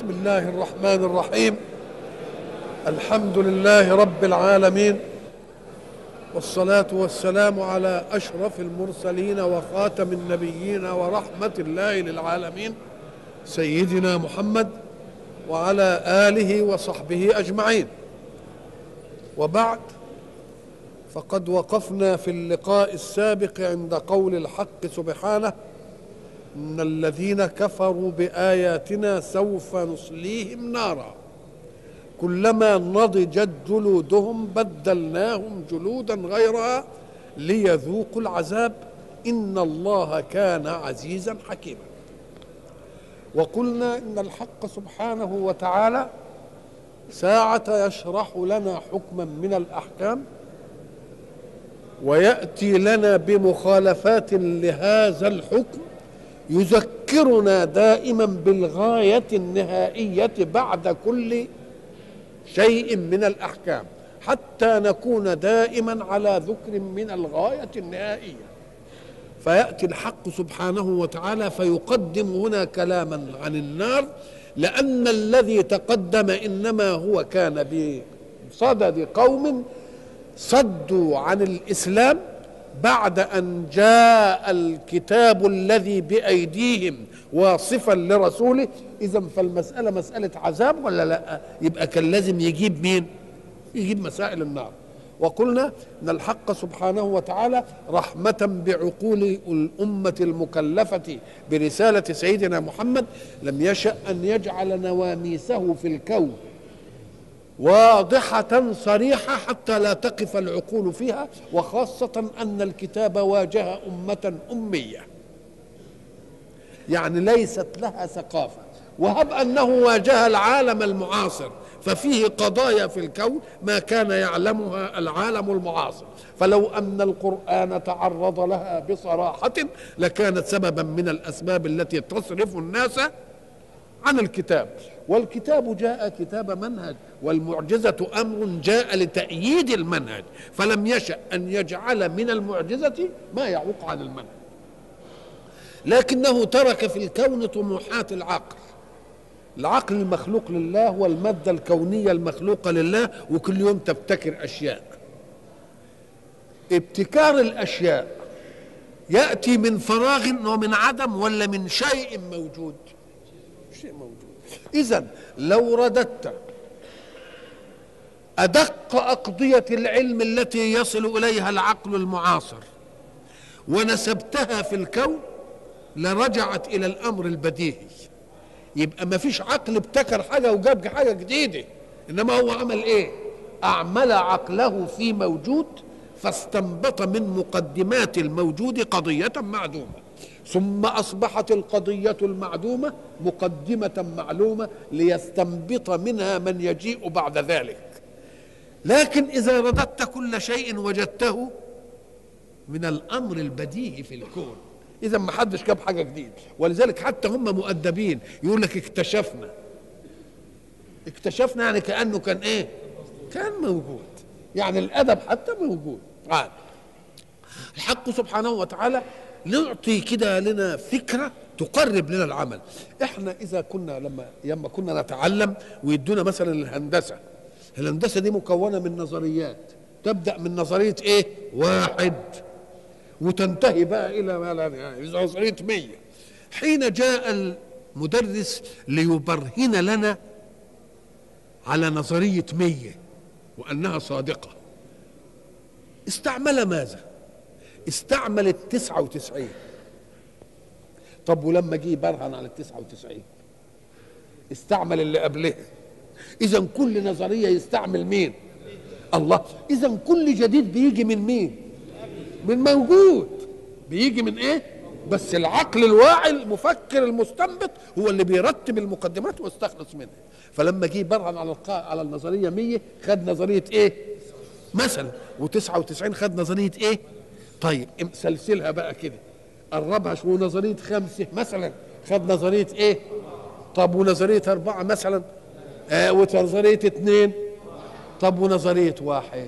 بسم الله الرحمن الرحيم الحمد لله رب العالمين والصلاة والسلام على أشرف المرسلين وخاتم النبيين ورحمة الله للعالمين سيدنا محمد وعلى آله وصحبه أجمعين وبعد فقد وقفنا في اللقاء السابق عند قول الحق سبحانه ان الذين كفروا باياتنا سوف نصليهم نارا كلما نضجت جلودهم بدلناهم جلودا غيرها ليذوقوا العذاب ان الله كان عزيزا حكيما وقلنا ان الحق سبحانه وتعالى ساعه يشرح لنا حكما من الاحكام وياتي لنا بمخالفات لهذا الحكم يذكرنا دائما بالغايه النهائيه بعد كل شيء من الاحكام حتى نكون دائما على ذكر من الغايه النهائيه فياتي الحق سبحانه وتعالى فيقدم هنا كلاما عن النار لان الذي تقدم انما هو كان بصدد قوم صدوا عن الاسلام بعد ان جاء الكتاب الذي بايديهم واصفا لرسوله اذا فالمساله مساله عذاب ولا لا يبقى كان لازم يجيب مين يجيب مسائل النار وقلنا ان الحق سبحانه وتعالى رحمه بعقول الامه المكلفه برساله سيدنا محمد لم يشا ان يجعل نواميسه في الكون واضحة صريحة حتى لا تقف العقول فيها وخاصة أن الكتاب واجه أمة أمية يعني ليست لها ثقافة وهب أنه واجه العالم المعاصر ففيه قضايا في الكون ما كان يعلمها العالم المعاصر فلو أن القرآن تعرض لها بصراحة لكانت سببا من الأسباب التي تصرف الناس عن الكتاب والكتاب جاء كتاب منهج والمعجزة أمر جاء لتأييد المنهج فلم يشأ أن يجعل من المعجزة ما يعوق عن المنهج لكنه ترك في الكون طموحات العقل العقل المخلوق لله والمادة الكونية المخلوقة لله وكل يوم تبتكر أشياء ابتكار الأشياء يأتي من فراغ ومن عدم ولا من شيء موجود شيء موجود إذا لو رددت أدق أقضية العلم التي يصل إليها العقل المعاصر ونسبتها في الكون لرجعت إلى الأمر البديهي يبقى ما فيش عقل ابتكر حاجة وجاب حاجة جديدة إنما هو عمل إيه أعمل عقله في موجود فاستنبط من مقدمات الموجود قضية معدومة ثم اصبحت القضيه المعدومه مقدمه معلومه ليستنبط منها من يجيء بعد ذلك لكن اذا رددت كل شيء وجدته من الامر البديهي في الكون اذا ما حدش جاب حاجه جديد ولذلك حتى هم مؤدبين يقول لك اكتشفنا اكتشفنا يعني كانه كان ايه كان موجود يعني الادب حتى موجود آه. الحق سبحانه وتعالى نعطي كده لنا فكره تقرب لنا العمل احنا اذا كنا لما لما كنا نتعلم ويدونا مثلا الهندسه الهندسه دي مكونه من نظريات تبدا من نظريه ايه واحد وتنتهي بقى الى ما لا يعني نظريه مية حين جاء المدرس ليبرهن لنا على نظريه مية وانها صادقه استعمل ماذا استعمل التسعة وتسعين طب ولما جه برهن على التسعة وتسعين استعمل اللي قبلها إذا كل نظرية يستعمل مين الله إذا كل جديد بيجي من مين من موجود بيجي من إيه بس العقل الواعي المفكر المستنبط هو اللي بيرتب المقدمات ويستخلص منها فلما جه برهن على على النظريه 100 خد نظريه ايه مثلا و99 خد نظريه ايه طيب سلسلها بقى كده قربها شو نظريه خمسه مثلا خد نظريه ايه طب ونظريه اربعه مثلا آه ونظريه اثنين طب ونظريه واحد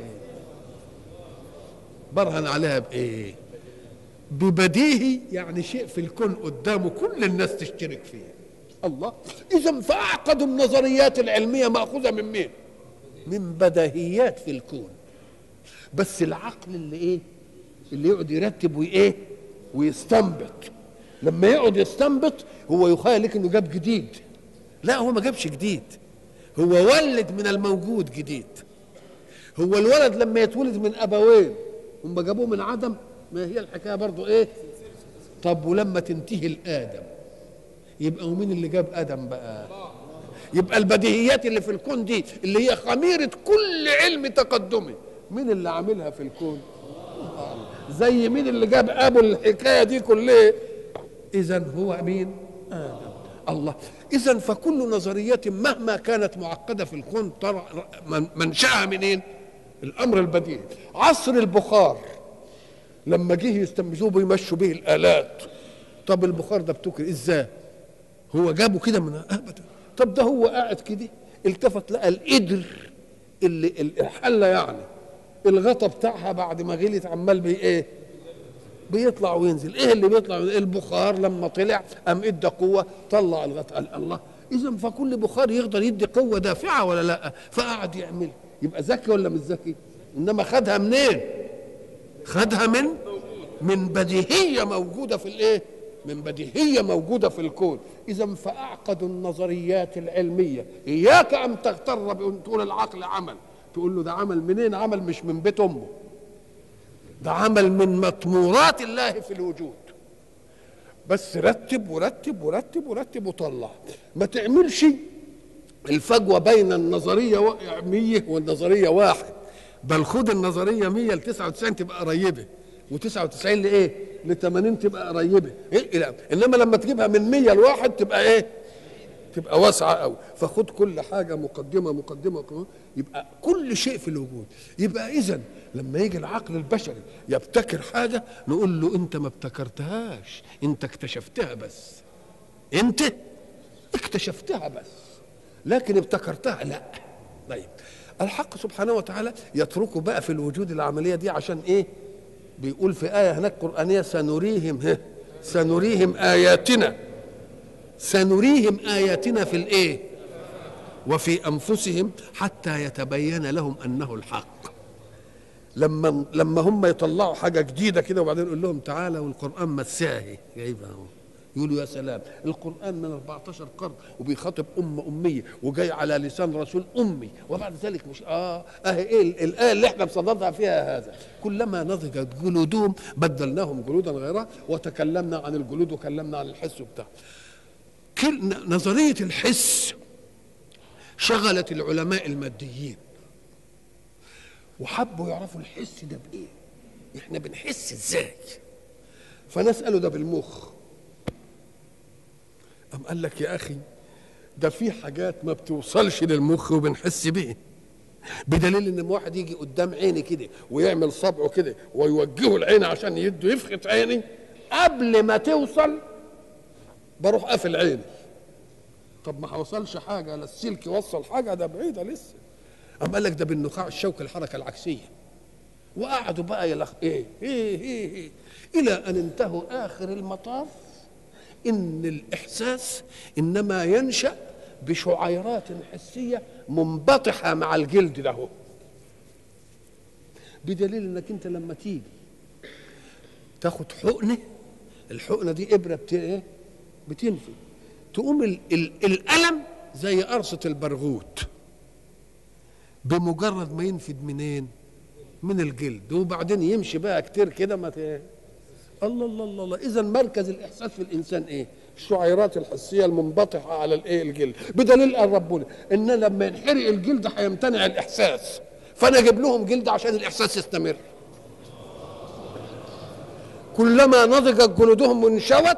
برهن عليها بايه ببديهي يعني شيء في الكون قدامه كل الناس تشترك فيه الله اذا فاعقد النظريات العلميه ماخوذه من مين من بديهيات في الكون بس العقل اللي ايه اللي يقعد يرتب وايه ويستنبط لما يقعد يستنبط هو يخيل لك انه جاب جديد لا هو ما جابش جديد هو ولد من الموجود جديد هو الولد لما يتولد من ابوين هم جابوه من عدم ما هي الحكايه برضو ايه طب ولما تنتهي الادم يبقى ومين اللي جاب ادم بقى يبقى البديهيات اللي في الكون دي اللي هي خميره كل علم تقدمي مين اللي عاملها في الكون زي مين اللي جاب ابو الحكايه دي كلها اذا هو مين ادم الله اذا فكل نظريه مهما كانت معقده في الكون ترى منشاها منين الامر البديهي عصر البخار لما جه يستنبذوه بيمشوا به الالات طب البخار ده بتكر ازاي هو جابه كده من ابدا طب ده هو قاعد كده التفت لقى القدر اللي الحله يعني الغطا بتاعها بعد ما غليت عمال بي ايه بيطلع وينزل ايه اللي بيطلع البخار لما طلع قام ادى قوه طلع الغطاء قال الله اذا فكل بخار يقدر يدي قوه دافعه ولا لا فقعد يعمل يبقى ذكي ولا مش ذكي انما خدها منين خدها من من بديهيه موجوده في الايه من بديهيه موجوده في الكون اذا فاعقد النظريات العلميه اياك ان تغتر بان تقول العقل عمل تقول له ده عمل منين عمل مش من بيت امه ده عمل من مطمورات الله في الوجود بس رتب ورتب ورتب ورتب وطلع ما تعملش الفجوة بين النظرية 100 والنظرية واحد بل خد النظرية 100 ل 99 تبقى قريبة و99 لايه؟ ل 80 تبقى قريبة إيه؟ لا. انما لما تجيبها من 100 لواحد تبقى ايه؟ تبقى واسعة قوي فخد كل حاجة مقدمة مقدمة مقدمة يبقى كل شيء في الوجود يبقى إذا لما يجي العقل البشري يبتكر حاجة نقول له أنت ما ابتكرتهاش أنت اكتشفتها بس أنت اكتشفتها بس لكن ابتكرتها لا طيب الحق سبحانه وتعالى يتركه بقى في الوجود العملية دي عشان إيه بيقول في آية هناك قرآنية سنريهم ها سنريهم آياتنا سنريهم آياتنا في الإيه وفي أنفسهم حتى يتبين لهم أنه الحق لما لما هم يطلعوا حاجة جديدة كده وبعدين يقول لهم تعالى والقرآن مساهي جايبها اهو يقولوا يا سلام القرآن من 14 قرن وبيخاطب أمة أمية وجاي على لسان رسول أمي وبعد ذلك مش آه آه إيه الآية اللي إحنا بصددها فيها هذا كلما نضجت جلودهم بدلناهم جلودا غيرها وتكلمنا عن الجلود وكلمنا عن الحس وبتاع نظرية الحس شغلت العلماء الماديين وحبوا يعرفوا الحس ده بإيه احنا بنحس ازاي فنسأله ده بالمخ أم قال لك يا أخي ده في حاجات ما بتوصلش للمخ وبنحس بيه بدليل ان واحد يجي قدام عيني كده ويعمل صبعه كده ويوجهه العين عشان يده يفخت عيني قبل ما توصل بروح قافل عيني طب ما حوصلش حاجه لا السلك يوصل حاجه ده بعيده لسه أم قال لك ده بالنخاع الشوكي الحركه العكسيه وقعدوا بقى يلخ ايه ايه ايه, إيه الى ان انتهوا اخر المطاف ان الاحساس انما ينشا بشعيرات حسيه منبطحه مع الجلد ده بدليل انك انت لما تيجي تاخد حقنه الحقنه دي ابره بت... ايه بتنفي تقوم ال... ال... الالم زي قرصه البرغوت بمجرد ما ينفد منين من الجلد وبعدين يمشي بقى كتير كده ما ت... الله الله الله, الله. اذا مركز الاحساس في الانسان ايه الشعيرات الحسيه المنبطحه على الايه الجلد بدليل قال ربنا ان لما ينحرق الجلد هيمتنع الاحساس فانا اجيب لهم جلد عشان الاحساس يستمر كلما نضجت جلودهم وانشوت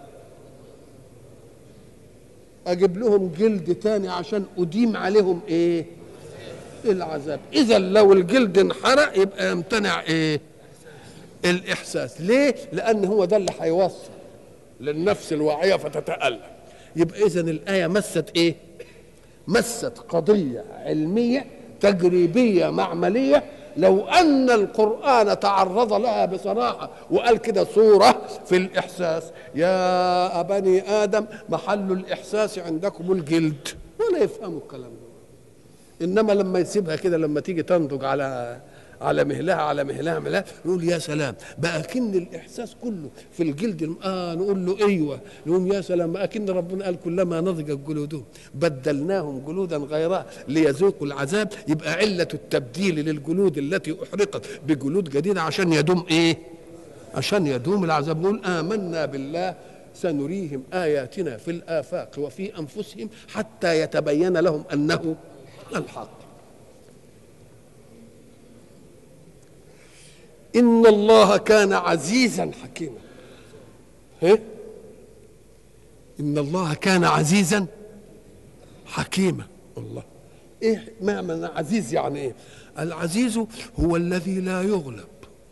اجيب لهم جلد تاني عشان اديم عليهم ايه العذاب اذا لو الجلد انحرق يبقى يمتنع ايه الاحساس ليه لان هو ده اللي هيوصل للنفس الواعيه فتتالم يبقى اذا الايه مست ايه مست قضيه علميه تجريبيه معمليه لو ان القران تعرض لها بصراحه وقال كده صوره في الاحساس يا بني ادم محل الاحساس عندكم الجلد ولا يفهموا الكلام ده انما لما يسيبها كده لما تيجي تنضج على على مهلها على مهلها مهلها نقول يا سلام بقى كن الاحساس كله في الجلد الم- اه نقول له ايوه نقول يا سلام اكن ربنا قال كلما نضجت جلودهم بدلناهم جلودا غيرها ليذوقوا العذاب يبقى عله التبديل للجلود التي احرقت بجلود جديده عشان يدوم ايه؟ عشان يدوم العذاب نقول امنا بالله سنريهم اياتنا في الافاق وفي انفسهم حتى يتبين لهم انه الحق إن الله كان عزيزا حكيما ها؟ إن الله كان عزيزا حكيما الله إيه معنى عزيز يعني إيه العزيز هو الذي لا يغلب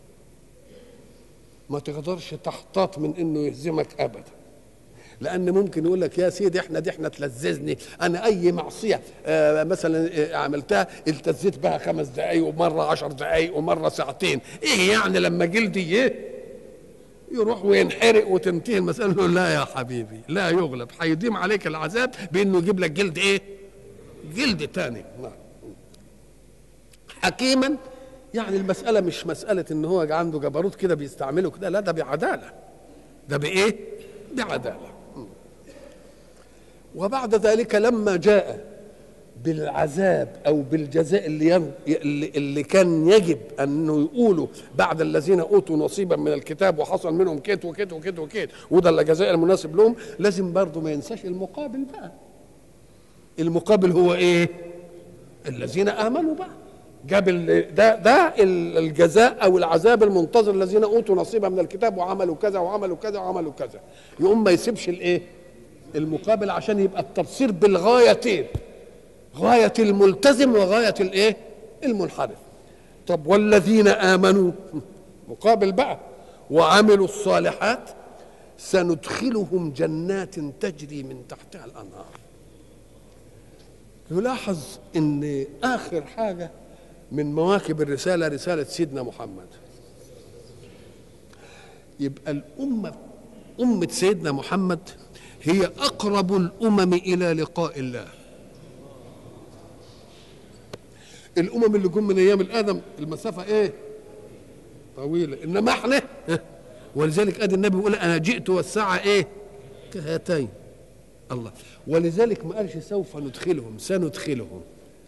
ما تقدرش تحتاط من انه يهزمك ابدا لان ممكن يقول لك يا سيدي احنا دي احنا تلذذني انا اي معصيه آه مثلا آه عملتها التزيت بها خمس دقايق ومره عشر دقايق ومره ساعتين ايه يعني لما جلدي ايه يروح وينحرق وتنتهي المساله نقول لا يا حبيبي لا يغلب هيديم عليك العذاب بانه يجيب لك جلد ايه جلد تاني نعم حكيما يعني المسألة مش مسألة إن هو عنده جبروت كده بيستعمله كده لا ده بعدالة ده بإيه؟ بعدالة وبعد ذلك لما جاء بالعذاب او بالجزاء اللي ين... اللي اللي كان يجب انه يقولوا بعد الذين اوتوا نصيبا من الكتاب وحصل منهم كيت وكيت وكيت وكيت وده الجزاء المناسب لهم لازم برضه ما ينساش المقابل بقى المقابل هو ايه؟ الذين امنوا بقى جاب ال- ده ده ال- الجزاء او العذاب المنتظر الذين اوتوا نصيبا من الكتاب وعملوا كذا وعملوا كذا وعملوا كذا يقوم ما يسيبش الايه؟ المقابل عشان يبقى التبصير بالغايتين غاية الملتزم وغاية الايه؟ المنحرف طب والذين آمنوا مقابل بقى وعملوا الصالحات سندخلهم جنات تجري من تحتها الأنهار يلاحظ ان اخر حاجه من مواكب الرساله رساله سيدنا محمد يبقى الامه امه سيدنا محمد هي اقرب الامم الى لقاء الله الامم اللي جم من ايام الادم المسافه ايه طويله انما احنا ولذلك ادي النبي بيقول انا جئت والساعه ايه كهاتين الله ولذلك ما قالش سوف ندخلهم سندخلهم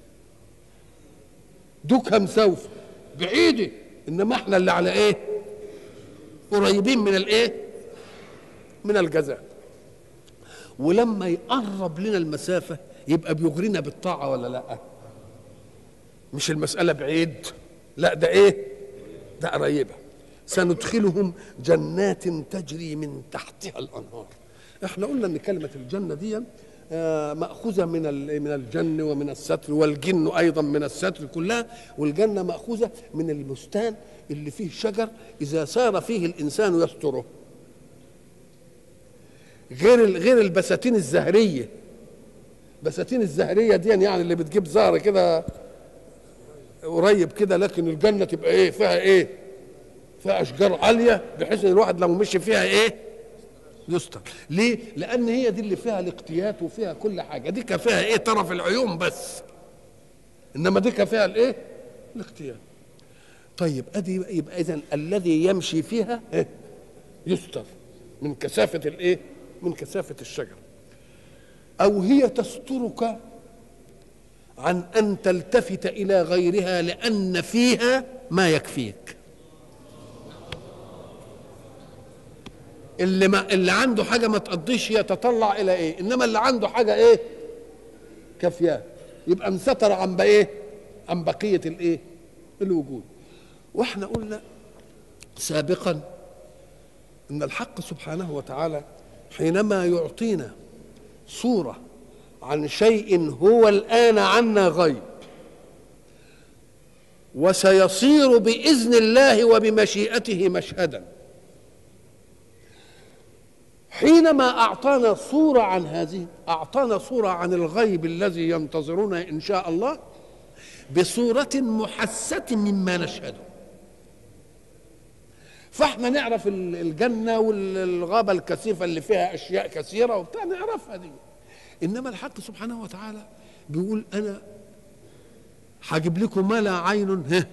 دكهم سوف بعيدة انما احنا اللي على ايه قريبين من الايه من الجزاء ولما يقرب لنا المسافة يبقى بيغرينا بالطاعة ولا لا مش المسألة بعيد لا ده ايه ده قريبة سندخلهم جنات تجري من تحتها الأنهار احنا قلنا ان كلمة الجنة دي آه، مأخوذة من ال- من الجن ومن الستر والجن أيضا من الستر كلها والجنة مأخوذة من البستان اللي فيه شجر إذا سار فيه الإنسان يستره غير ال- غير البساتين الزهرية بساتين الزهرية دي يعني اللي بتجيب زهر كده قريب كده لكن الجنة تبقى إيه فيها إيه فيها أشجار عالية بحيث إن الواحد لو مشي فيها إيه يستر ليه لان هي دي اللي فيها الاقتيات وفيها كل حاجه دي كان فيها ايه طرف العيون بس انما دي كان فيها الايه الاقتيات طيب ادي يبقى اذا الذي يمشي فيها إيه؟ يستر من كثافه الايه من كثافه الشجر او هي تسترك عن ان تلتفت الى غيرها لان فيها ما يكفيك اللي ما اللي عنده حاجه ما تقضيش يتطلع الى ايه انما اللي عنده حاجه ايه كافياه يبقى انستر عن بقى ايه عن بقيه الايه الوجود واحنا قلنا سابقا ان الحق سبحانه وتعالى حينما يعطينا صوره عن شيء هو الان عنا غيب وسيصير باذن الله وبمشيئته مشهدا حينما أعطانا صورة عن هذه أعطانا صورة عن الغيب الذي ينتظرنا إن شاء الله بصورة محسة مما نشهده فاحنا نعرف الجنة والغابة الكثيفة اللي فيها أشياء كثيرة وبتاع نعرفها دي إنما الحق سبحانه وتعالى بيقول أنا هجيب لكم ما لا عين ها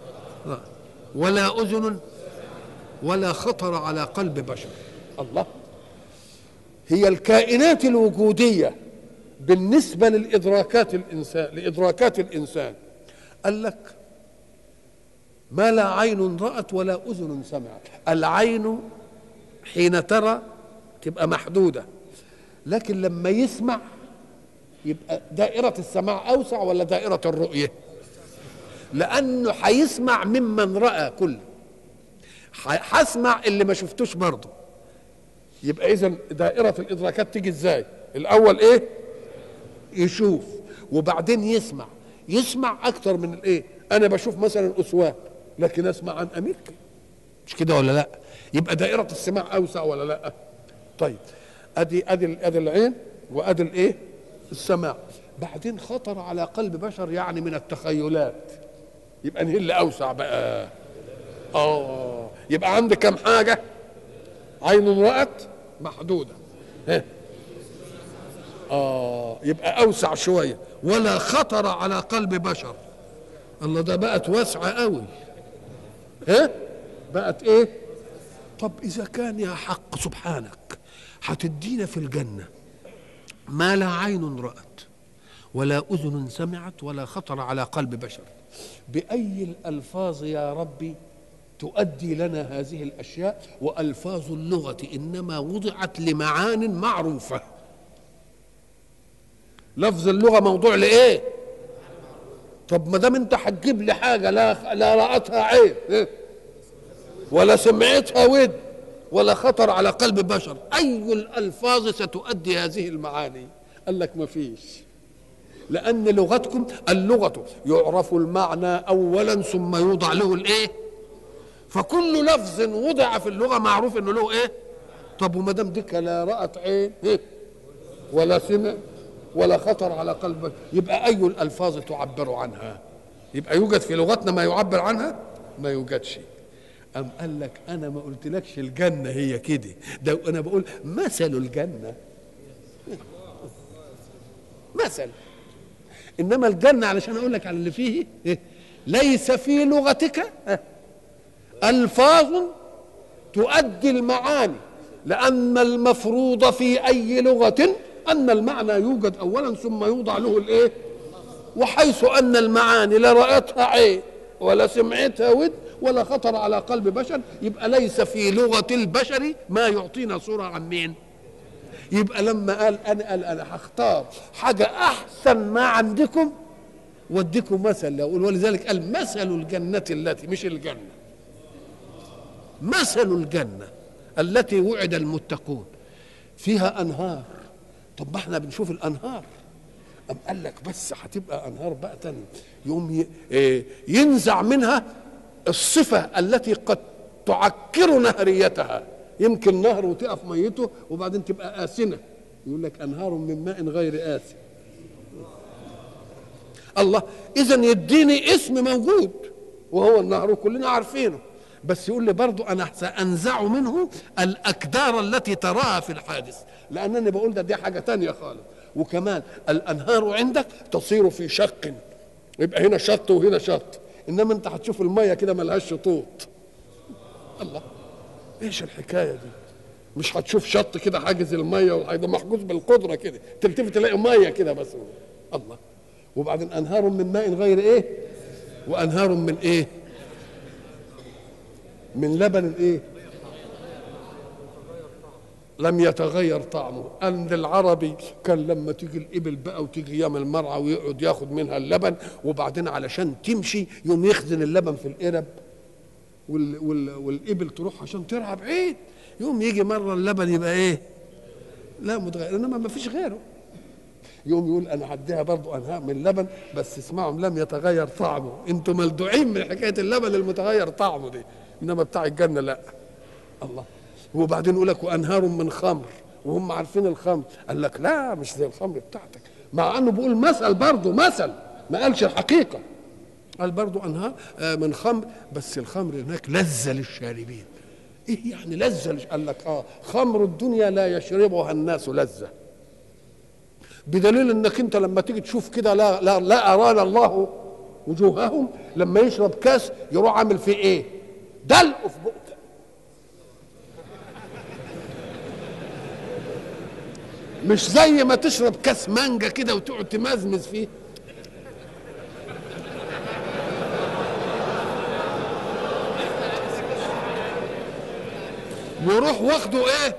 ولا أذن ولا خطر على قلب بشر الله هي الكائنات الوجودية بالنسبة للإدراكات الإنسان لإدراكات الإنسان قال لك ما لا عين رأت ولا أذن سمعت العين حين ترى تبقى محدودة لكن لما يسمع يبقى دائرة السماع أوسع ولا دائرة الرؤية لأنه هيسمع ممن رأى كل هسمع اللي ما شفتوش برضه يبقى إذا دائرة الإدراكات تيجي إزاي الأول إيه يشوف وبعدين يسمع يسمع أكتر من الإيه أنا بشوف مثلا أسوان لكن أسمع عن أمريكا مش كده ولا لا يبقى دائرة السماع أوسع ولا لا طيب أدي أدي أدي العين وأدي الإيه السماع بعدين خطر على قلب بشر يعني من التخيلات يبقى نهي اللي اوسع بقى اه يبقى عندي كم حاجه عين رأت محدوده ها اه يبقى اوسع شويه ولا خطر على قلب بشر الله ده بقت واسعه قوي ها بقت ايه طب اذا كان يا حق سبحانك هتدينا في الجنه ما لا عين رأت ولا أذن سمعت ولا خطر على قلب بشر بأي الألفاظ يا ربي تؤدي لنا هذه الأشياء وألفاظ اللغة إنما وضعت لمعان معروفة لفظ اللغة موضوع لإيه طب ما دام انت هتجيب لي حاجه لا لا رأتها عين ولا سمعتها ود ولا خطر على قلب بشر أي الألفاظ ستؤدي هذه المعاني قال لك ما فيش لأن لغتكم اللغة يعرف المعنى أولا ثم يوضع له الإيه فكل لفظ وضع في اللغة معروف إنه له إيه طب وما دام ديك لا رأت عين إيه؟ ولا سمع ولا خطر على قلب يبقى أي الألفاظ تعبر عنها يبقى يوجد في لغتنا ما يعبر عنها ما يوجدش أم قال لك أنا ما قلتلكش الجنة هي كده ده أنا بقول مثل الجنة مثل إنما الجنة علشان أقول لك على اللي فيه إيه؟ ليس في لغتك ألفاظ تؤدي المعاني لأن المفروض في أي لغة أن المعنى يوجد أولا ثم يوضع له الإيه وحيث أن المعاني لا رأتها عين ولا سمعتها ود ولا خطر على قلب بشر يبقى ليس في لغة البشر ما يعطينا صورة عن مين يبقى لما قال أنا قال أنا هختار حاجة أحسن ما عندكم واديكم مثل يقول ولذلك قال مثل الجنة التي مش الجنة مثل الجنة التي وعد المتقون فيها أنهار طب ما احنا بنشوف الأنهار أم قال لك بس هتبقى أنهار بقى تاني يوم ينزع منها الصفة التي قد تعكر نهريتها يمكن نهر وتقف ميته وبعدين تبقى آسنة يقول لك أنهار من ماء غير آسن الله إذا يديني اسم موجود وهو النهر وكلنا عارفينه بس يقول لي برضو أنا سأنزع منه الأكدار التي تراها في الحادث لأنني بقول ده دي حاجة تانية خالص وكمان الأنهار عندك تصير في شق يبقى هنا شط وهنا شط انما انت هتشوف الميه كده ملهاش شطوط الله ايش الحكايه دي مش هتشوف شط كده حاجز الميه وهيبقى محجوز بالقدره كده تلتفت تلاقي ميه كده بس الله وبعدين انهار من ماء غير ايه وانهار من ايه من لبن ايه لم يتغير طعمه عند العربي كان لما تيجي الابل بقى وتيجي ايام المرعى ويقعد ياخد منها اللبن وبعدين علشان تمشي يوم يخزن اللبن في القرب وال وال والابل تروح عشان ترعى بعيد يوم يجي مره اللبن يبقى ايه لا متغير انما ما فيش غيره يوم يقول انا هديها برضو انهاء من اللبن بس اسمعهم لم يتغير طعمه انتم ملدوعين من حكايه اللبن المتغير طعمه دي انما بتاع الجنه لا الله وبعدين يقول لك وانهار من خمر وهم عارفين الخمر قال لك لا مش زي الخمر بتاعتك مع انه بيقول مثل برضه مثل ما قالش الحقيقه قال برضو انهار آه، من خمر بس الخمر هناك لذه للشاربين ايه يعني لذه لش- قال لك اه خمر الدنيا لا يشربها الناس لذه بدليل انك انت لما تيجي تشوف كده لا لا لا ارانا الله وجوههم لما يشرب كاس يروح عامل فيه ايه؟ دلقه في بقه مش زي ما تشرب كاس مانجا كده وتقعد تمزمز فيه يروح واخده ايه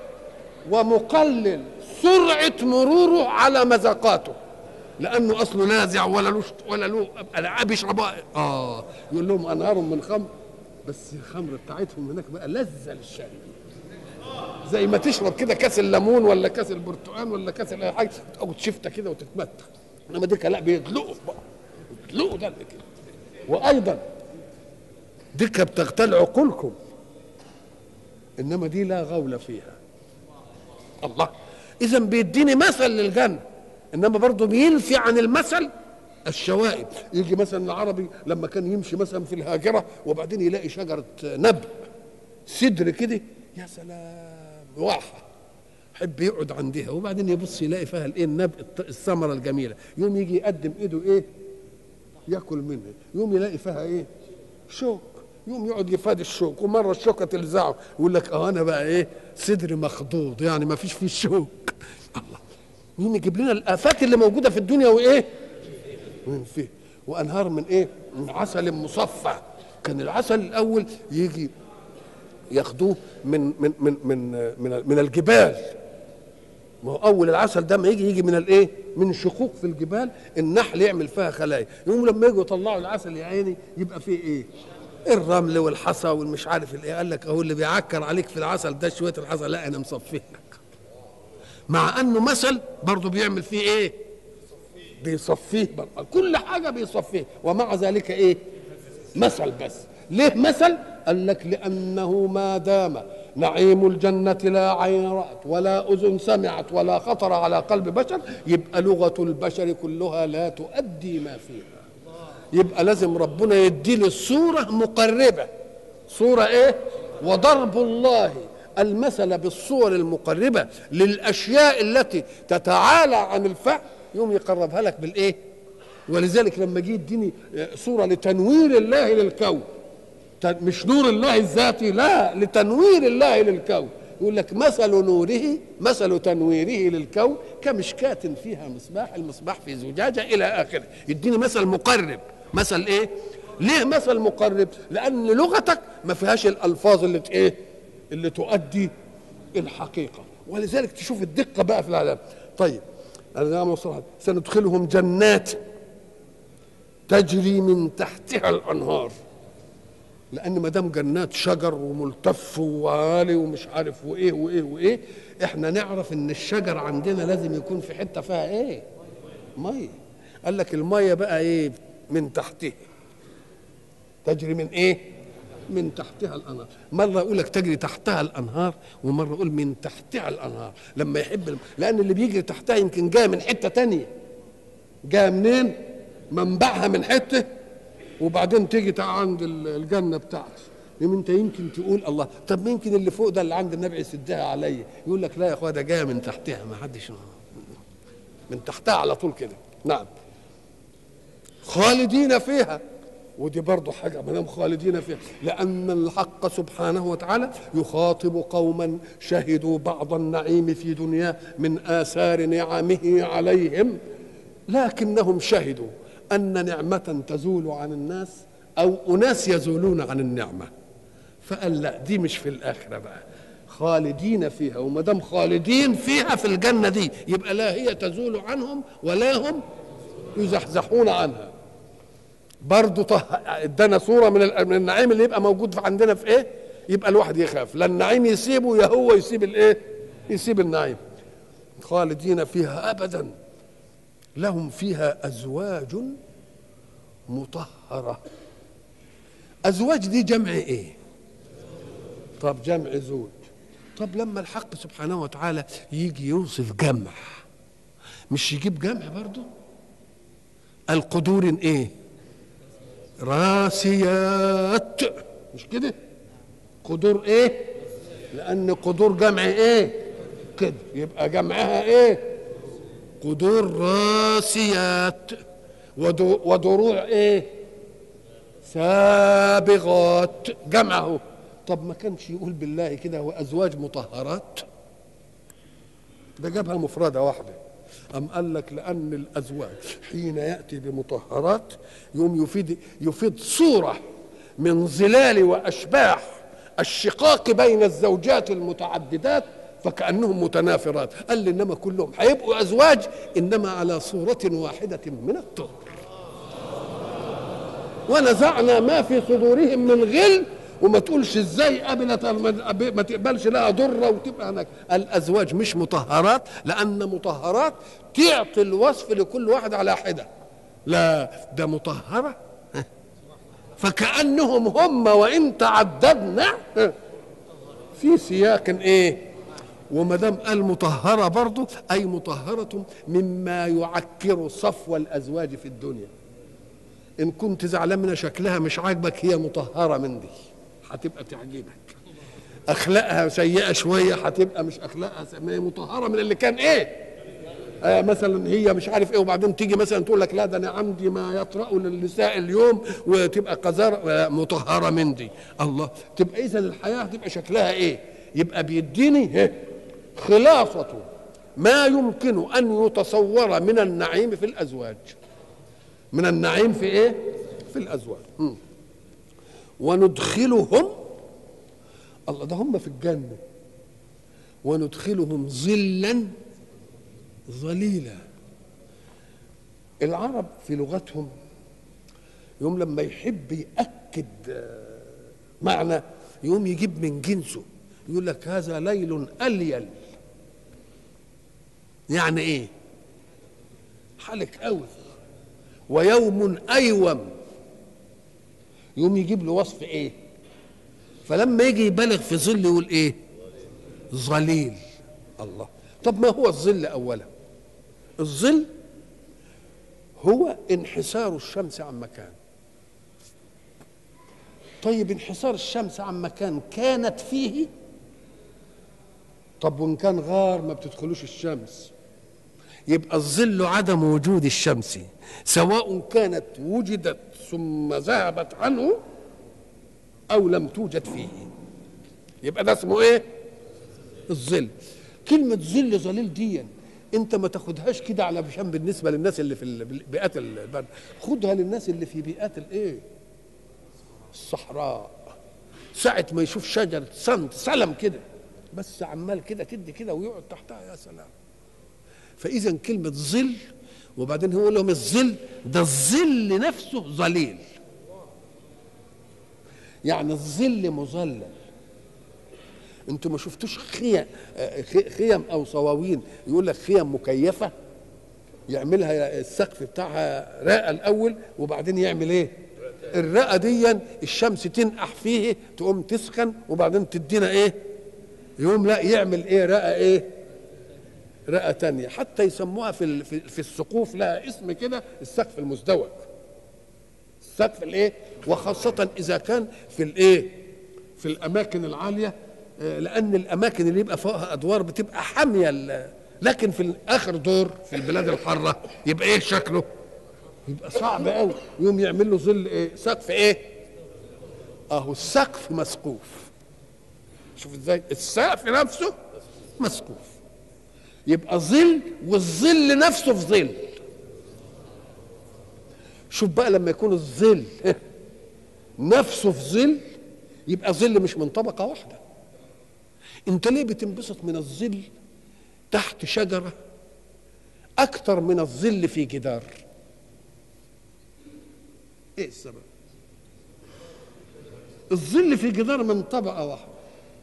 ومقلل سرعة مروره على مذاقاته لأنه أصله نازع ولا له ولا له ألعاب يشربها آه يقول لهم أنهار من خمر بس الخمر بتاعتهم هناك بقى لذة للشاربين زي ما تشرب كده كاس الليمون ولا كاس البرتقال ولا كاس اي حاجه او تشفته كده وتتمتع انما ديك لا بيدلقوا بقى يدلقوا ده كده وايضا ديك بتغتال عقولكم انما دي لا غول فيها الله اذا بيديني مثل للجنه انما برضه بينفي عن المثل الشوائب يجي مثلا العربي لما كان يمشي مثلا في الهاجره وبعدين يلاقي شجره نبق سدر كده يا سلام واحة يحب يقعد عندها وبعدين يبص يلاقي فيها الايه النبق الط- الثمره الجميله يوم يجي يقدم ايده ايه ياكل منها يوم يلاقي فيها ايه شوك يوم يقعد يفاد الشوك ومره الشوكه تلزعه يقول لك اه انا بقى ايه صدري مخضوض يعني ما فيش فيه شوك الله يوم يجيب لنا الافات اللي موجوده في الدنيا وايه من فيه وانهار من ايه من عسل مصفى كان العسل الاول يجي ياخدوه من من من من من, من الجبال ما هو اول العسل ده ما يجي يجي من الايه من شقوق في الجبال النحل يعمل فيها خلايا يوم لما يجوا يطلعوا العسل يا عيني يبقى فيه ايه الرمل والحصى والمش عارف الايه قال لك اهو اللي بيعكر عليك في العسل ده شويه الحصى لا انا مصفيه لك مع انه مثل برضه بيعمل فيه ايه بيصفيه برضه كل حاجه بيصفيه ومع ذلك ايه مثل بس ليه مثل قال لك لانه ما دام نعيم الجنة لا عين رأت ولا أذن سمعت ولا خطر على قلب بشر يبقى لغة البشر كلها لا تؤدي ما فيها يبقى لازم ربنا يديني الصورة مقربة صورة ايه وضرب الله المثل بالصور المقربة للأشياء التي تتعالى عن الفعل يوم يقربها لك بالايه ولذلك لما جه يديني صورة لتنوير الله للكون ت- مش نور الله الذاتي لا لتنوير الله للكون يقول لك مثل نوره مثل تنويره للكون كمشكاة فيها مصباح المصباح في زجاجة إلى آخره يديني مثل مقرب مثل إيه ليه مثل مقرب لأن لغتك ما فيهاش الألفاظ اللي ت- إيه اللي تؤدي الحقيقة ولذلك تشوف الدقة بقى في العالم طيب النعم والصلاة سندخلهم جنات تجري من تحتها الأنهار لان ما دام جنات شجر وملتف وعالي ومش عارف وايه وايه وايه احنا نعرف ان الشجر عندنا لازم يكون في حته فيها ايه ميه قال لك الميه بقى ايه من تحتها تجري من ايه من تحتها الانهار مره اقول لك تجري تحتها الانهار ومره اقول من تحتها الانهار لما يحب الم... لان اللي بيجري تحتها يمكن جاي من حته تانية جايه منين منبعها من حته وبعدين تيجي تع- عند ال- الجنه بتاعتي يوم انت يمكن تقول الله طب يمكن اللي فوق ده اللي عند النبي يسدها عليا يقول لك لا يا اخويا ده جايه من تحتها ما حدش من تحتها على طول كده نعم خالدين فيها ودي برضه حاجة ما دام خالدين فيها لأن الحق سبحانه وتعالى يخاطب قوما شهدوا بعض النعيم في دنياه من آثار نعمه عليهم لكنهم شهدوا أن نعمة تزول عن الناس أو أناس يزولون عن النعمة فقال لا دي مش في الآخرة بقى خالدين فيها وما دام خالدين فيها في الجنة دي يبقى لا هي تزول عنهم ولا هم يزحزحون عنها برضه طه- ادانا صوره من ال- من النعيم اللي يبقى موجود في عندنا في ايه؟ يبقى الواحد يخاف لا النعيم يسيبه يا هو يسيب الايه؟ يسيب النعيم خالدين فيها ابدا لهم فيها ازواج مطهره ازواج دي جمع ايه؟ طب جمع زوج طب لما الحق سبحانه وتعالى يجي يوصف جمع مش يجيب جمع برضه القدور ايه راسيات مش كده قدور ايه لان قدور جمع ايه كده يبقى جمعها ايه قدور راسيات ودو ودروع ايه سابغات جمعه طب ما كانش يقول بالله كده وازواج مطهرات ده جابها مفردة واحدة أم قال لك لأن الأزواج حين يأتي بمطهرات يوم يفيد يفيد صورة من ظلال وأشباح الشقاق بين الزوجات المتعددات فكأنهم متنافرات قال لي إنما كلهم هيبقوا أزواج إنما على صورة واحدة من الطهر ونزعنا ما في صدورهم من غل وما تقولش ازاي قبلت ما تقبلش لها ضره وتبقى هناك الازواج مش مطهرات لان مطهرات تعطي الوصف لكل واحد على حده لا ده مطهره فكانهم هم وان تعددنا في سياق ايه وما دام قال مطهره برضه اي مطهره مما يعكر صفو الازواج في الدنيا ان كنت زعلان من شكلها مش عاجبك هي مطهره من دي هتبقى تعجبك اخلاقها سيئه شويه هتبقى مش اخلاقها مطهره من اللي كان ايه آه مثلا هي مش عارف ايه وبعدين تيجي مثلا تقول لك لا ده انا عندي ما يطرأ للنساء اليوم وتبقى قذارة مطهره من دي الله تبقى اذا الحياه هتبقى شكلها ايه يبقى بيديني خلاصه ما يمكن ان يتصور من النعيم في الازواج من النعيم في ايه في الازواج م. وندخلهم الله ده هم في الجنة وندخلهم ظلا ظليلا العرب في لغتهم يوم لما يحب يأكد معنى يوم يجيب من جنسه يقول لك هذا ليل أليل يعني ايه حالك قوي ويوم أيوم يقوم يجيب له وصف ايه فلما يجي يبالغ في ظل يقول ايه ظليل الله طب ما هو الظل اولا الظل هو انحسار الشمس عن مكان طيب انحسار الشمس عن مكان كانت فيه طب وان كان غار ما بتدخلوش الشمس يبقى الظل عدم وجود الشمس سواء كانت وجدت ثم ذهبت عنه او لم توجد فيه يبقى ده اسمه ايه الظل كلمة ظل ظليل دي انت ما تاخدهاش كده على بشان بالنسبة للناس اللي في بيئات البرد خدها للناس اللي في بيئات الايه الصحراء ساعة ما يشوف شجرة سنت سلم كده بس عمال كده تدي كده ويقعد تحتها يا سلام فإذا كلمة ظل وبعدين هو يقول لهم الظل ده الظل نفسه ظليل يعني الظل مظلل انتوا ما شفتوش خيم خيم او صواوين يقول لك خيم مكيفه يعملها السقف بتاعها رقه الاول وبعدين يعمل ايه الرقه دي الشمس تنقح فيه تقوم تسخن وبعدين تدينا ايه يقوم لا يعمل ايه رقه ايه رئة تانية حتى يسموها في في السقوف لها اسم كده السقف المزدوج السقف الايه وخاصة إذا كان في الايه في الأماكن العالية لأن الأماكن اللي يبقى فوقها أدوار بتبقى حامية لكن في آخر دور في البلاد الحارة يبقى إيه شكله؟ يبقى صعب قوي يوم يعمل له ظل إيه؟ سقف إيه؟ أهو السقف مسقوف شوف إزاي؟ السقف نفسه مسقوف يبقى ظل والظل نفسه في ظل شوف بقى لما يكون الظل نفسه في ظل يبقى ظل مش من طبقة واحدة انت ليه بتنبسط من الظل تحت شجرة أكثر من الظل في جدار ايه السبب الظل في جدار من طبقة واحدة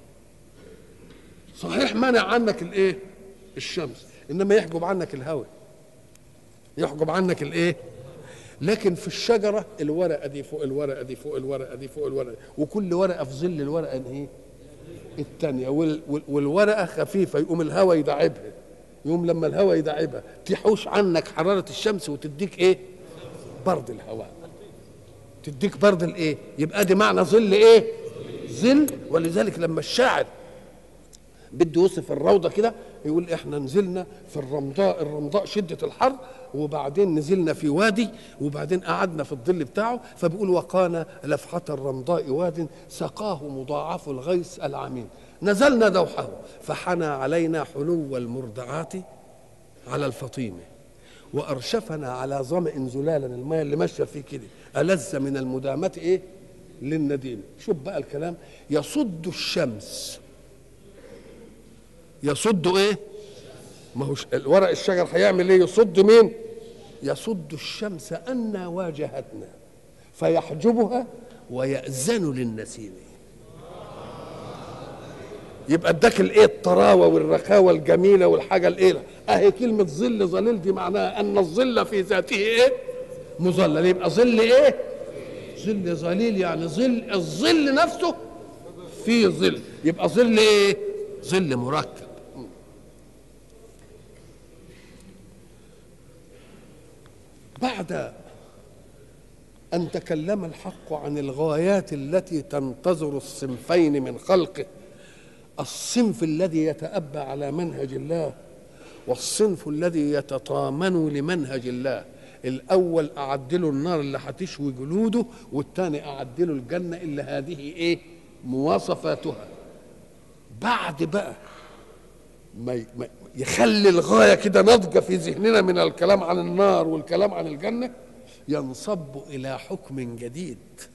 صحيح منع عنك الايه الشمس انما يحجب عنك الهواء يحجب عنك الايه لكن في الشجره الورقه دي فوق الورقه دي فوق الورقه دي فوق الورقه وكل ورقه في ظل الورقه ايه الثانيه والورقه خفيفه يقوم الهواء يدعبها يقوم لما الهواء يدعبها تحوش عنك حراره الشمس وتديك ايه برد الهواء تديك برد الايه يبقى دي معنى ظل ايه ظل ولذلك لما الشاعر بده يوصف الروضه كده يقول احنا نزلنا في الرمضاء الرمضاء شده الحر وبعدين نزلنا في وادي وبعدين قعدنا في الظل بتاعه فبيقول وقانا لفحة الرمضاء واد سقاه مضاعف الغيث العميم نزلنا دوحه فحنى علينا حلو المرضعات على الفطيمة وأرشفنا على ظمأ زلالا الماء اللي ماشية فيه كده ألذ من المدامة إيه للنديم شوف بقى الكلام يصد الشمس يصد ايه ما هو ورق الشجر هيعمل ايه يصد مين يصد الشمس أن واجهتنا فيحجبها ويأذن للنسيم يبقى اداك الايه الطراوه والرخاوه الجميله والحاجه الايه اهي كلمه ظل ظليل دي معناها ان الظل في ذاته ايه مظلل يبقى ظل ايه ظل ظليل يعني ظل الظل نفسه في ظل يبقى ظل ايه ظل مركب بعد أن تكلم الحق عن الغايات التي تنتظر الصنفين من خلقه الصنف الذي يتأبى على منهج الله والصنف الذي يتطامن لمنهج الله الأول أعد له النار اللي هتشوي جلوده والثاني أعد له الجنة اللي هذه إيه مواصفاتها بعد بقى ما يخلي الغايه كده ناضجه في ذهننا من الكلام عن النار والكلام عن الجنه ينصب الى حكم جديد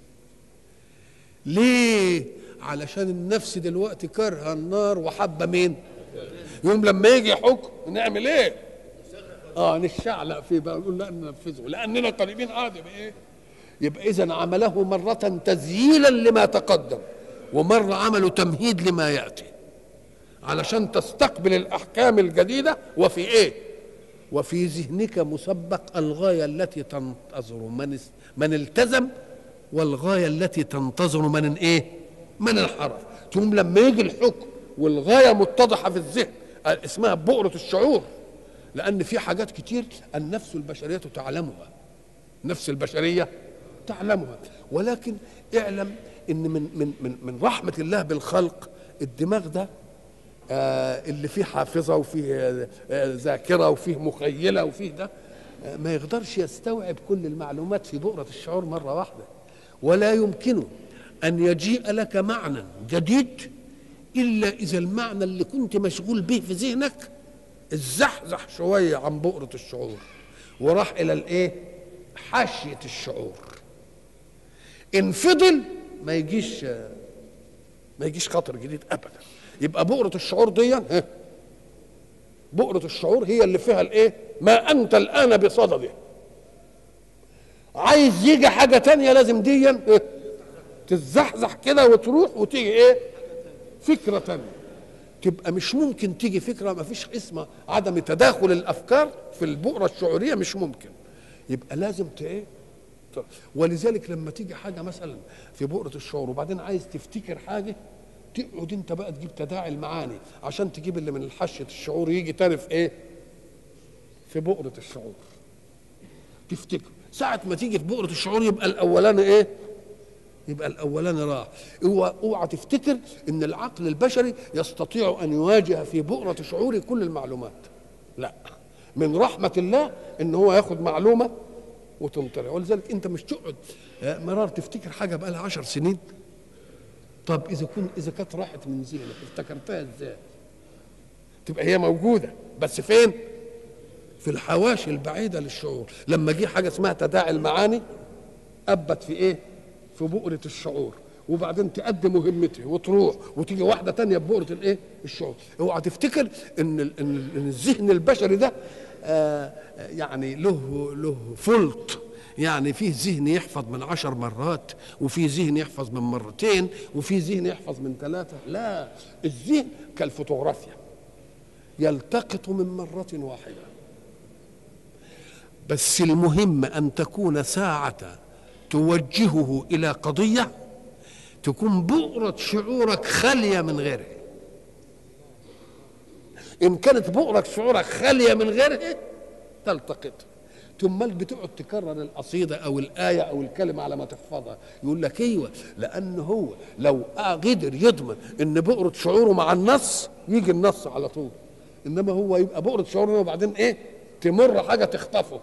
ليه علشان النفس دلوقتي كارهه النار وحابه مين يوم لما يجي حكم نعمل ايه اه نشعلق فيه بقى نقول لا ننفذه لاننا قريبين عادي بايه يبقى اذا عمله مره تذييلا لما تقدم ومره عمله تمهيد لما ياتي علشان تستقبل الاحكام الجديده وفي ايه وفي ذهنك مسبق الغايه التي تنتظر من من التزم والغايه التي تنتظر من ايه من انحرف ثم لما يجي الحكم والغايه متضحه في الذهن اسمها بؤره الشعور لان في حاجات كتير النفس البشريه تعلمها النفس البشريه تعلمها ولكن اعلم ان من من من من رحمه الله بالخلق الدماغ ده آه اللي فيه حافظه وفيه آه ذاكره وفيه مخيله وفيه ده آه ما يقدرش يستوعب كل المعلومات في بؤره الشعور مره واحده ولا يمكنه ان يجيء لك معنى جديد الا اذا المعنى اللي كنت مشغول به في ذهنك الزحزح شويه عن بؤره الشعور وراح الى الايه حاشيه الشعور ان فضل ما يجيش ما يجيش خاطر جديد ابدا يبقى بؤرة الشعور دي بؤرة الشعور هي اللي فيها الايه ما انت الان بصدده عايز يجي حاجة تانية لازم دي تتزحزح كده وتروح وتيجي ايه فكرة تانية تبقى مش ممكن تيجي فكرة ما فيش اسمها عدم تداخل الافكار في البؤرة الشعورية مش ممكن يبقى لازم ايه ولذلك لما تيجي حاجة مثلا في بؤرة الشعور وبعدين عايز تفتكر حاجة تقعد انت بقى تجيب تداعي المعاني عشان تجيب اللي من حشيه الشعور يجي تاني في ايه؟ في بؤرة الشعور تفتكر ساعة ما تيجي في بؤرة الشعور يبقى الأولاني إيه؟ يبقى الأولاني راح اوعى اوعى تفتكر إن العقل البشري يستطيع أن يواجه في بؤرة شعوره كل المعلومات لا من رحمة الله إن هو ياخد معلومة وتمطرها ولذلك أنت مش تقعد مرار تفتكر حاجة بقى لها عشر سنين طب اذا كنت اذا كانت راحت من ذهنك افتكرتها ازاي تبقى هي موجوده بس فين في الحواشي البعيده للشعور لما جه حاجه اسمها تداعي المعاني ابت في ايه في بؤره الشعور وبعدين تأدي مهمته وتروح وتيجي واحده تانية ببؤره الايه الشعور اوعى تفتكر ان ان الذهن البشري ده آه يعني له له فلط يعني فيه ذهن يحفظ من عشر مرات وفي ذهن يحفظ من مرتين وفي ذهن يحفظ من ثلاثة لا الذهن كالفوتوغرافيا يلتقط من مرة واحدة بس المهم أن تكون ساعة توجهه إلى قضية تكون بؤرة شعورك خالية من غيرها إن كانت بؤرة شعورك خالية من غيرها تلتقط ثم بتقعد تكرر القصيدة أو الآية أو الكلمة على ما تحفظها يقول لك أيوة لأن هو لو قدر يضمن إن بؤرة شعوره مع النص يجي النص على طول إنما هو يبقى بؤرة شعوره وبعدين إيه تمر حاجة تخطفه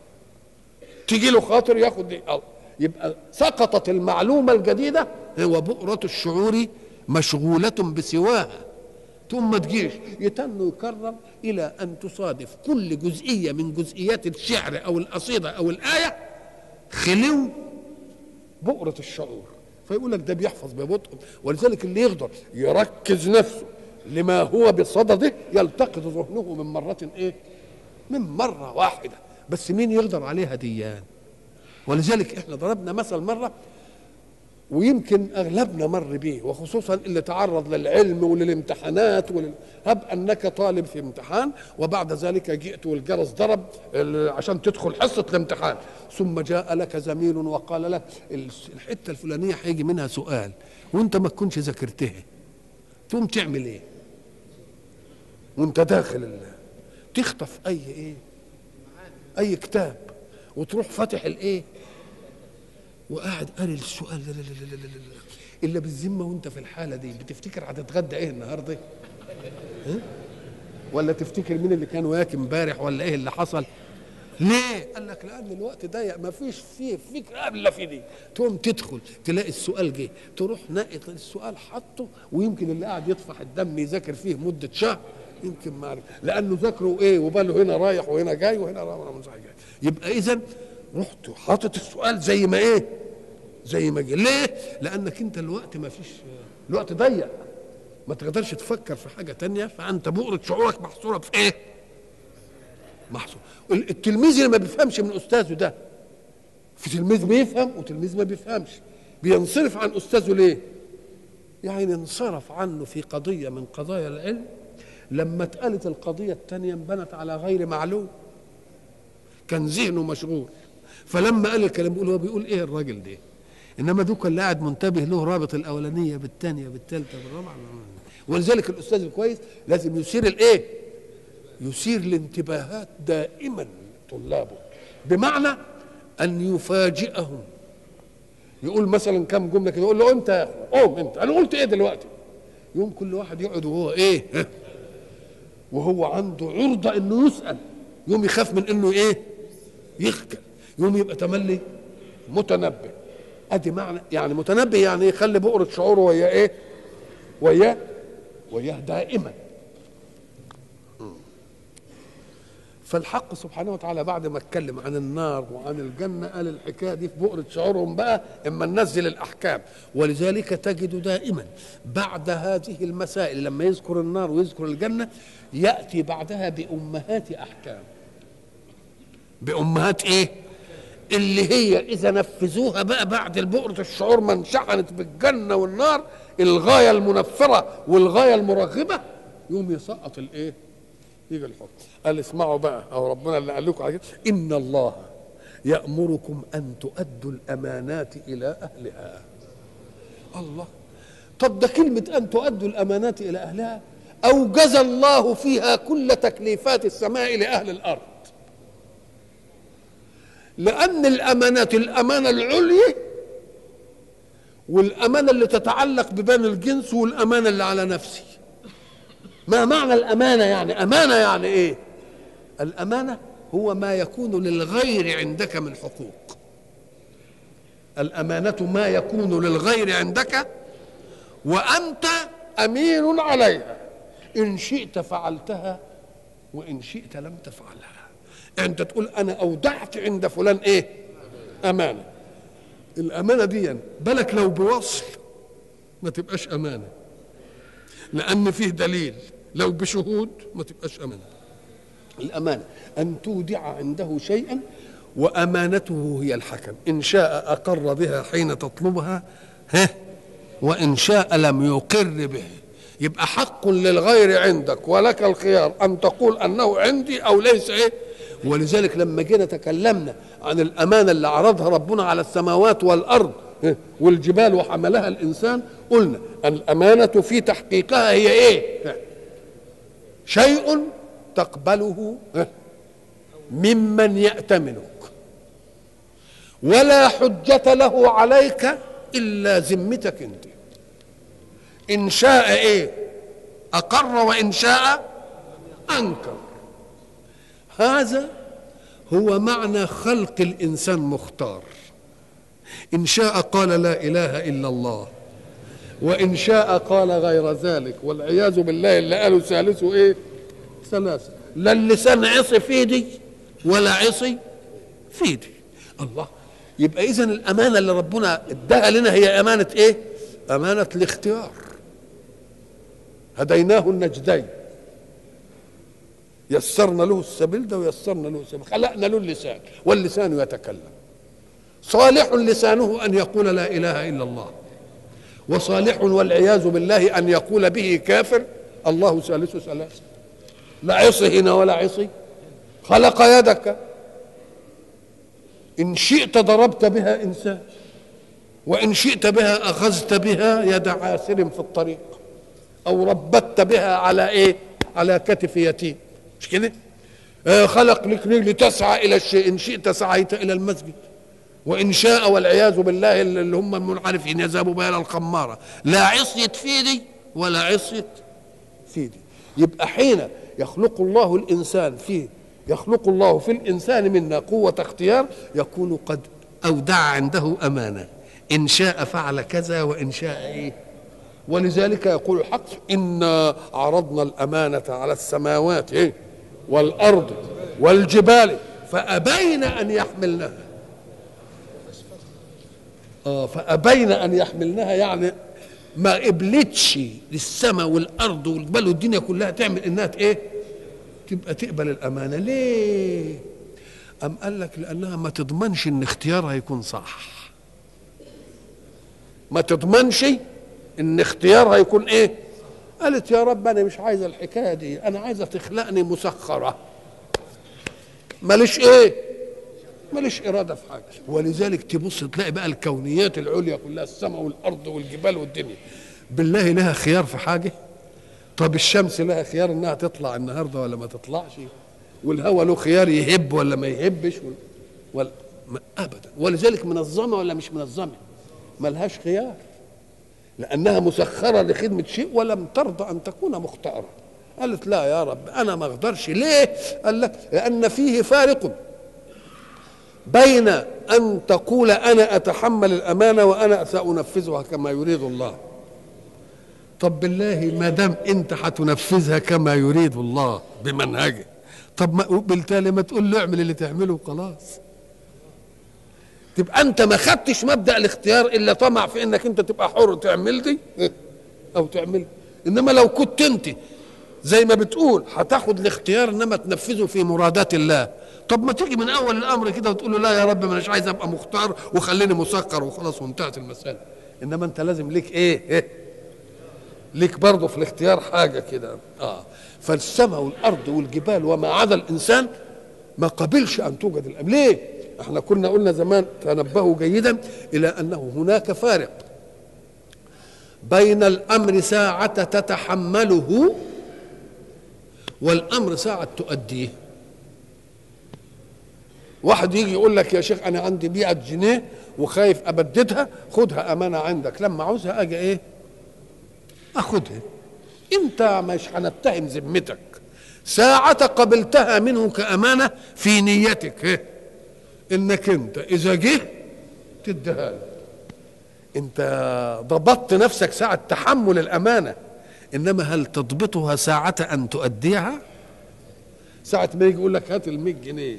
تيجي له خاطر ياخد دي أو يبقى سقطت المعلومة الجديدة هو بؤرة الشعور مشغولة بسواها ثم ما تجيش يتن يكرر الى ان تصادف كل جزئيه من جزئيات الشعر او القصيده او الايه خلو بؤره الشعور فيقول لك ده بيحفظ ببطء ولذلك اللي يقدر يركز نفسه لما هو بصدده يلتقط ذهنه من مرة ايه؟ من مرة واحدة بس مين يقدر عليها ديان؟ ولذلك احنا ضربنا مثل مرة ويمكن اغلبنا مر به وخصوصا اللي تعرض للعلم وللامتحانات ولل... هب انك طالب في امتحان وبعد ذلك جئت والجرس ضرب عشان تدخل حصه الامتحان ثم جاء لك زميل وقال لك الحته الفلانيه هيجي منها سؤال وانت ما تكونش ذاكرتها تقوم تعمل ايه؟ وانت داخل الله تخطف اي ايه؟ اي كتاب وتروح فاتح الايه؟ وقاعد قاري السؤال لا لا لا لا لا لا الا بالذمه وانت في الحاله دي بتفتكر هتتغدى ايه النهارده؟ ها؟ ولا تفتكر مين اللي كان واكل امبارح ولا ايه اللي حصل؟ ليه؟ قال لك لان الوقت ضيق ما فيش فيه فكره الا في دي تقوم تدخل تلاقي السؤال جه تروح ناقط السؤال حطه ويمكن اللي قاعد يطفح الدم يذاكر فيه مده شهر يمكن ما عرف لانه ذاكره ايه وباله هنا رايح وهنا جاي وهنا رايح وهنا جاي يبقى اذا رحت حاطط السؤال زي ما ايه زي ما جه ليه لانك انت الوقت ما فيش الوقت ضيق ما تقدرش تفكر في حاجه تانية فانت بؤره شعورك محصوره في ايه محصور التلميذ اللي ما بيفهمش من استاذه ده في تلميذ بيفهم وتلميذ ما بيفهمش بينصرف عن استاذه ليه يعني انصرف عنه في قضيه من قضايا العلم لما اتقالت القضيه الثانيه انبنت على غير معلوم كان ذهنه مشغول فلما قال الكلام بيقول هو بيقول ايه الراجل ده انما دوك اللي قاعد منتبه له رابط الاولانيه بالثانيه بالثالثه بالرابعه ولذلك الاستاذ الكويس لازم يثير الايه يثير الانتباهات دائما طلابه بمعنى ان يفاجئهم يقول مثلا كم جمله كده يقول له انت يا اخوان قوم انت انا قلت ايه دلوقتي يوم كل واحد يقعد وهو ايه وهو عنده عرضه انه يسال يوم يخاف من انه ايه يخجل يوم يبقى تملي متنبه ادي معنى يعني متنبه يعني يخلي بؤرة شعوره وياه ايه وياه وياه دائما فالحق سبحانه وتعالى بعد ما اتكلم عن النار وعن الجنة قال الحكاية دي في بؤرة شعورهم بقى اما ننزل الأحكام ولذلك تجد دائما بعد هذه المسائل لما يذكر النار ويذكر الجنة يأتي بعدها بأمهات أحكام بأمهات إيه؟ اللي هي إذا نفذوها بقى بعد البؤرة الشعور ما انشحنت بالجنة والنار الغاية المنفرة والغاية المرغبة يوم يسقط الإيه؟ يجي الحكم قال اسمعوا بقى أو ربنا اللي قال لكم على كده إن الله يأمركم أن تؤدوا الأمانات إلى أهلها الله طب ده كلمة أن تؤدوا الأمانات إلى أهلها أوجز الله فيها كل تكليفات السماء لأهل الأرض لأن الأمانات الأمانة العليا والأمانة اللي تتعلق ببني الجنس والأمانة اللي على نفسي ما معنى الأمانة يعني أمانة يعني إيه الأمانة هو ما يكون للغير عندك من حقوق الأمانة ما يكون للغير عندك وأنت أمين عليها إن شئت فعلتها وإن شئت لم تفعلها انت تقول انا اودعت عند فلان ايه امانه الامانه دي بالك لو بوصل ما تبقاش امانه لان فيه دليل لو بشهود ما تبقاش امانه الامانه ان تودع عنده شيئا وامانته هي الحكم ان شاء اقر بها حين تطلبها ها وان شاء لم يقر به يبقى حق للغير عندك ولك الخيار ان تقول انه عندي او ليس ايه ولذلك لما جينا تكلمنا عن الأمانة اللي عرضها ربنا على السماوات والأرض والجبال وحملها الإنسان قلنا الأمانة في تحقيقها هي إيه شيء تقبله ممن يأتمنك ولا حجة له عليك إلا ذمتك أنت إن شاء إيه أقر وإن شاء أنكر هذا هو معنى خلق الإنسان مختار إن شاء قال لا إله إلا الله وإن شاء قال غير ذلك والعياذ بالله اللي قالوا ثالثه إيه ثلاثة لا اللسان عصي في دي ولا عصي في دي الله يبقى إذا الأمانة اللي ربنا اداها لنا هي أمانة إيه أمانة الاختيار هديناه النجدين يسرنا له السبيل ده ويسرنا له السبيل خلقنا له اللسان واللسان يتكلم صالح لسانه ان يقول لا اله الا الله وصالح والعياذ بالله ان يقول به كافر الله ثالث ثلاثه لا عصي هنا ولا عصي خلق يدك ان شئت ضربت بها انسان وان شئت بها اخذت بها يد عاسر في الطريق او ربت بها على ايه على كتف يتيم مش كده آه خلق لك رجل تسعى الى الشيء ان شئت سعيت الى المسجد وان شاء والعياذ بالله اللي هم المنحرفين يذهبوا بها الى الخماره لا عصيت في دي ولا عصيت في دي يبقى حين يخلق الله الانسان فيه يخلق الله في الانسان منا قوه اختيار يكون قد اودع عنده امانه ان شاء فعل كذا وان شاء ايه ولذلك يقول الحق إنا عرضنا الأمانة على السماوات إيه؟ والأرض والجبال فأبين أن يحملنها آه فأبين أن يحملنها يعني ما قبلتش للسماء والأرض والجبال والدنيا كلها تعمل إنها إيه؟ تبقى تقبل الأمانة ليه؟ أم قال لك لأنها ما تضمنش إن اختيارها يكون صح ما تضمنش ان اختيارها يكون ايه قالت يا رب انا مش عايزه الحكايه دي انا عايزه تخلقني مسخره ماليش ايه ماليش اراده في حاجه ولذلك تبص تلاقي بقى الكونيات العليا كلها السماء والارض والجبال والدنيا بالله لها خيار في حاجه طب الشمس لها خيار انها تطلع النهارده ولا ما تطلعش والهواء له خيار يهب ولا ما يهبش ولا, ولا ابدا ولذلك منظمه ولا مش منظمه ملهاش خيار لأنها مسخرة لخدمة شيء ولم ترضى أن تكون مختارة قالت لا يا رب أنا ما أقدرش ليه قال لك لأن فيه فارق بين أن تقول أنا أتحمل الأمانة وأنا سأنفذها كما يريد الله طب بالله ما دام أنت هتنفذها كما يريد الله بمنهجه طب ما بالتالي ما تقول له اعمل اللي تعمله وخلاص تبقى انت ما خدتش مبدا الاختيار الا طمع في انك انت تبقى حر تعمل دي او تعمل انما لو كنت انت زي ما بتقول هتاخد الاختيار انما تنفذه في مرادات الله طب ما تيجي من اول الامر كده وتقول له لا يا رب ما اناش عايز ابقى مختار وخليني مسكر وخلاص وانتهت المساله انما انت لازم ليك ايه, إيه؟ ليك برضه في الاختيار حاجه كده اه فالسماء والارض والجبال وما عدا الانسان ما قبلش ان توجد الامر ليه احنا كنا قلنا زمان تنبهوا جيدا الى انه هناك فارق بين الامر ساعه تتحمله والامر ساعه تؤديه واحد يجي يقول لك يا شيخ انا عندي 100 جنيه وخايف ابددها خدها امانه عندك لما عاوزها اجي ايه اخدها انت مش هنتهم ذمتك ساعة قبلتها منه كأمانة في نيتك إيه؟ انك انت اذا جه تديها له انت ضبطت نفسك ساعة تحمل الأمانة إنما هل تضبطها ساعة أن تؤديها ساعة ما يجي يقول لك هات ال جنيه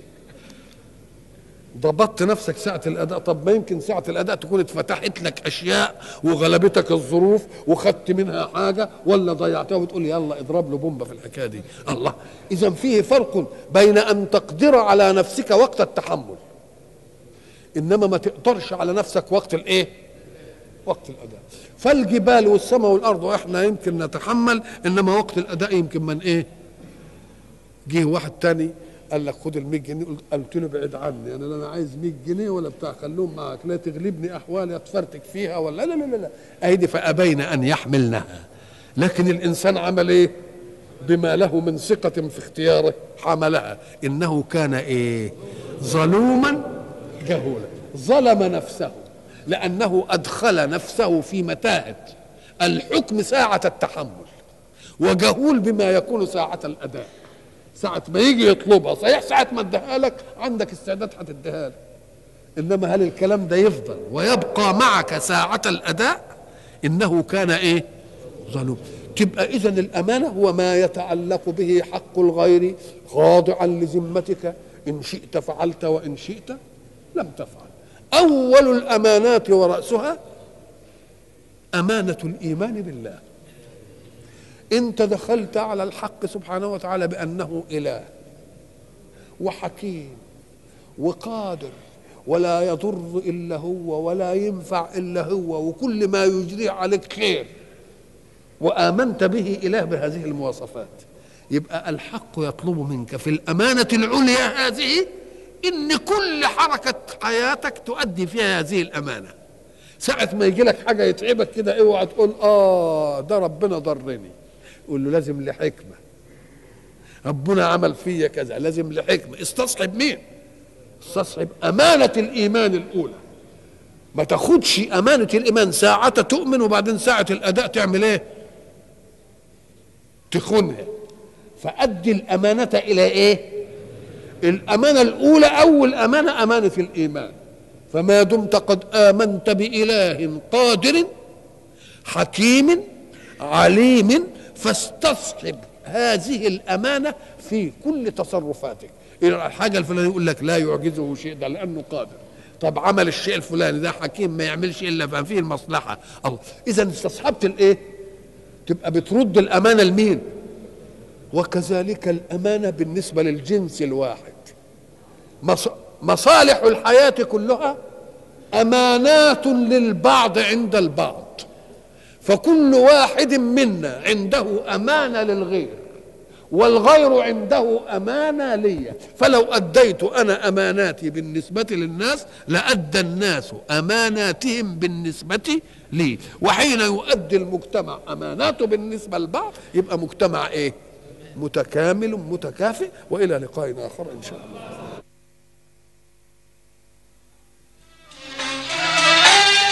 ضبطت نفسك ساعة الأداء طب ما يمكن ساعة الأداء تكون اتفتحت لك أشياء وغلبتك الظروف وخدت منها حاجة ولا ضيعتها وتقول يلا اضرب له بومبة في الحكاية دي الله إذا فيه فرق بين أن تقدر على نفسك وقت التحمل انما ما تقدرش على نفسك وقت الايه وقت الاداء فالجبال والسماء والارض احنا يمكن نتحمل انما وقت الاداء يمكن من ايه جه واحد تاني قال لك خد ال 100 جنيه قلت له بعد عني انا لا انا عايز 100 جنيه ولا بتاع خلوهم معاك لا تغلبني احوالي اتفرتك فيها ولا لا لا لا لا اهي دي فابين ان يحملنها لكن الانسان عمل ايه بما له من ثقة في اختياره حملها إنه كان إيه ظلوما جهولا ظلم نفسه لأنه أدخل نفسه في متاهة الحكم ساعة التحمل وجهول بما يكون ساعة الأداء ساعة ما يجي يطلبها صحيح ساعة ما اديها لك عندك استعداد هتديها له إنما هل الكلام ده يفضل ويبقى معك ساعة الأداء إنه كان إيه ظلوم تبقى إذا الأمانة هو ما يتعلق به حق الغير خاضعا لذمتك إن شئت فعلت وإن شئت لم تفعل أول الأمانات ورأسها أمانة الإيمان بالله انت دخلت على الحق سبحانه وتعالى بانه اله وحكيم وقادر ولا يضر الا هو ولا ينفع الا هو وكل ما يجريه عليك خير وامنت به اله بهذه المواصفات يبقى الحق يطلب منك في الامانه العليا هذه ان كل حركه حياتك تؤدي فيها هذه الامانه ساعه ما يجي لك حاجه يتعبك كده اوعى تقول اه ده ربنا ضرني قول له لازم لحكمة ربنا عمل فيا كذا لازم لحكمة استصحب مين استصحب أمانة الإيمان الأولى ما تاخدش أمانة الإيمان ساعة تؤمن وبعدين ساعة الأداء تعمل إيه تخونها فأدي الأمانة إلى إيه الأمانة الأولى أول أمانة أمانة الإيمان فما دمت قد آمنت بإله قادر حكيم عليم فاستصحب هذه الأمانة في كل تصرفاتك الحاجة الفلانية يقول لك لا يعجزه شيء ده لأنه قادر طب عمل الشيء الفلاني ده حكيم ما يعملش إلا ما فيه المصلحة الله إذا استصحبت الإيه تبقى بترد الأمانة لمين وكذلك الأمانة بالنسبة للجنس الواحد مصالح الحياة كلها أمانات للبعض عند البعض فكل واحد منا عنده امانه للغير والغير عنده امانه لي فلو اديت انا اماناتي بالنسبه للناس لادى الناس اماناتهم بالنسبه لي وحين يؤدي المجتمع اماناته بالنسبه لبعض يبقى مجتمع ايه متكامل متكافئ والى لقاء اخر ان شاء الله